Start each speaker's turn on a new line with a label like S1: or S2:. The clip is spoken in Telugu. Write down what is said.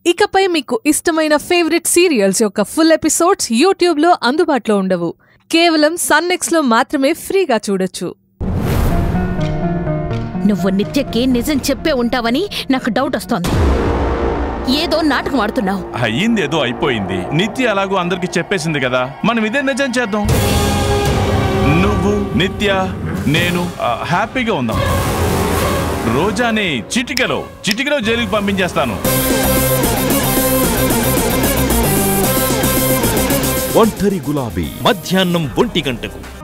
S1: ఇకపై మీకు ఇష్టమైన ఫేవరెట్ సీరియల్స్ యొక్క ఫుల్ ఎపిసోడ్స్ యూట్యూబ్లో అందుబాటులో ఉండవు కేవలం సన్నెక్స్లో మాత్రమే ఫ్రీగా చూడొచ్చు
S2: నువ్వు నిత్యకి నిజం చెప్పే ఉంటావని నాకు డౌట్ వస్తోంది ఏదో నాటకం ఆడుతున్నావు
S3: అయ్యింది ఏదో అయిపోయింది నిత్య అలాగూ అందరికి చెప్పేసింది కదా మనం ఇదే నిజం చేద్దాం నువ్వు నిత్య నేను ఆ, హ్యాపీగా ఉందాం రోజాని చిటికెలో చిటికెలో జైలుకి పంపించేస్తాను
S4: ఒంటరి గులాబీ మధ్యాహ్నం ఒంటి గంటకు